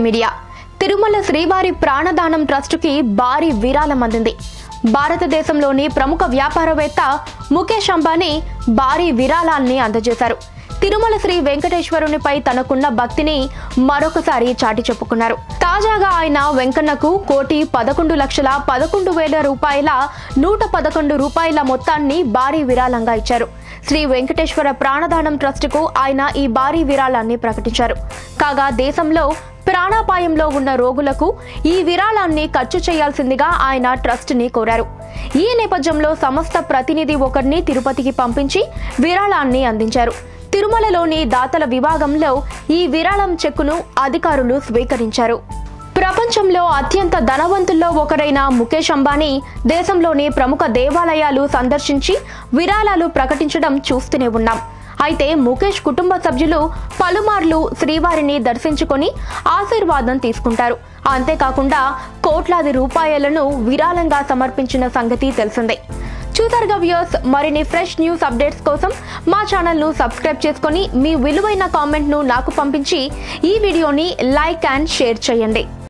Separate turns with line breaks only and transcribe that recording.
media Tirumala శ్రీవారి ప్రాణదానం ట్రస్టుకి భారీ విరాళం అందింది భారతదేశంలోని ప్రముఖ వ్యాపారవేత్త ముఖేష్ అంబానీ భారీ విరాళాల్ని అందజేశారు తిరుమల శ్రీ వెంకటేశ్వరునిపై తనకున్న భక్తిని మరొకసారి చాటి చెప్పుకున్నారు తాజాగా ఆయన వెంకన్నకు కోటి పదకొండు లక్షల పదకొండు వేల రూపాయల నూట పదకొండు రూపాయల మొత్తాన్ని భారీ విరాళంగా ఇచ్చారు శ్రీ వెంకటేశ్వర ప్రాణదానం ట్రస్టుకు ఆయన ఈ భారీ విరాళాన్ని ప్రకటించారు కాగా దేశంలో ప్రాణాపాయంలో ఉన్న రోగులకు ఈ విరాళాన్ని ఖర్చు చేయాల్సిందిగా ఆయన ట్రస్ట్ ని కోరారు ఈ నేపథ్యంలో సంస్థ ప్రతినిధి ఒకరిని తిరుపతికి పంపించి విరాళాన్ని అందించారు తిరుమలలోని దాతల విభాగంలో ఈ విరాళం చెక్కును అధికారులు స్వీకరించారు ప్రపంచంలో అత్యంత ధనవంతుల్లో ఒకరైన ముఖేష్ అంబానీ దేశంలోని ప్రముఖ దేవాలయాలు సందర్శించి విరాళాలు ప్రకటించడం చూస్తూనే ఉన్నాం అయితే ముఖేష్ కుటుంబ సభ్యులు పలుమార్లు శ్రీవారిని దర్శించుకొని ఆశీర్వాదం తీసుకుంటారు అంతేకాకుండా కోట్లాది రూపాయలను విరాళంగా సమర్పించిన సంగతి తెలిసిందే చూసారుగా వ్యూయర్స్ మరిన్ని ఫ్రెష్ న్యూస్ అప్డేట్స్ కోసం మా ఛానల్ను సబ్స్క్రైబ్ చేసుకొని మీ విలువైన కామెంట్ను నాకు పంపించి ఈ వీడియోని లైక్ అండ్ షేర్ చేయండి